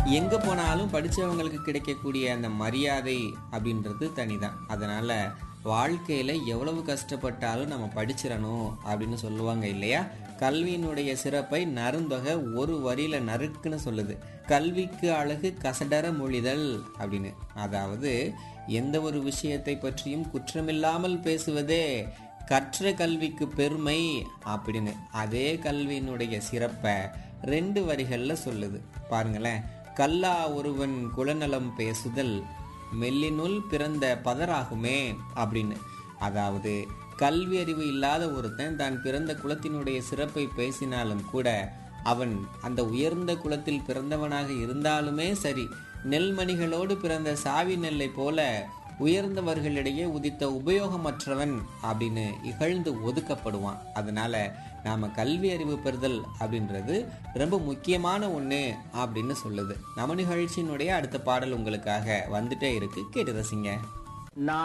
எங்கே போனாலும் படித்தவங்களுக்கு கிடைக்கக்கூடிய அந்த மரியாதை அப்படின்றது தனிதான் அதனால் வாழ்க்கையில் எவ்வளவு கஷ்டப்பட்டாலும் நம்ம படிச்சிடணும் அப்படின்னு சொல்லுவாங்க இல்லையா கல்வியினுடைய சிறப்பை நருந்தொகை ஒரு வரியில நறுக்குன்னு சொல்லுது கல்விக்கு அழகு கசடர மொழிதல் அப்படின்னு அதாவது எந்த ஒரு விஷயத்தை பற்றியும் குற்றமில்லாமல் பேசுவதே கற்ற கல்விக்கு பெருமை அப்படின்னு அதே கல்வியினுடைய சிறப்பை ரெண்டு வரிகளில் சொல்லுது பாருங்களேன் கல்லா ஒருவன் குலநலம் பேசுதல் மெல்லினுள் பிறந்த பதராகுமே அப்படின்னு அதாவது கல்வி அறிவு இல்லாத ஒருத்தன் தான் பிறந்த குலத்தினுடைய சிறப்பை பேசினாலும் கூட அவன் அந்த உயர்ந்த குலத்தில் பிறந்தவனாக இருந்தாலுமே சரி நெல்மணிகளோடு பிறந்த சாவி நெல்லை போல உயர்ந்தவர்களிடையே உதித்த உபயோகமற்றவன் அப்படின்னு இகழ்ந்து ஒதுக்கப்படுவான் அதனால நாம கல்வி அறிவு பெறுதல் அப்படின்றது ரொம்ப முக்கியமான ஒன்று அப்படின்னு சொல்லுது நம்ம நிகழ்ச்சியினுடைய அடுத்த பாடல் உங்களுக்காக வந்துட்டே இருக்கு கேட்டு ரசிங்க நான்